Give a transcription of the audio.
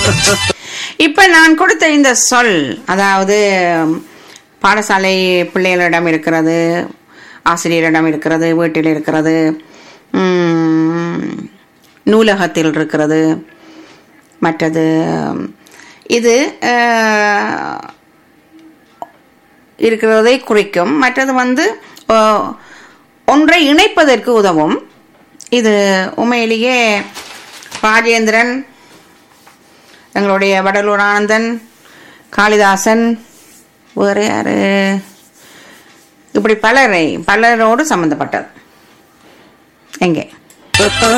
இப்ப நான் கொடுத்த இந்த சொல் அதாவது பாடசாலை பிள்ளைகளிடம் இருக்கிறது ஆசிரியரிடம் இருக்கிறது வீட்டில் இருக்கிறது உம், நூலகத்தில் இருக்கிறது மற்றது இது அஹ், இருக்கிறதை குறிக்கும் மற்றது வந்து அஹ், ஒன்றை இணைப்பதற்கு உதவும் இது உண்மையிலேயே ராஜேந்திரன் எங்களுடைய வடலூர் ஆனந்தன் காளிதாசன் வேறு யாரு இப்படி பலரை பலரோடு சம்பந்தப்பட்டது எங்கே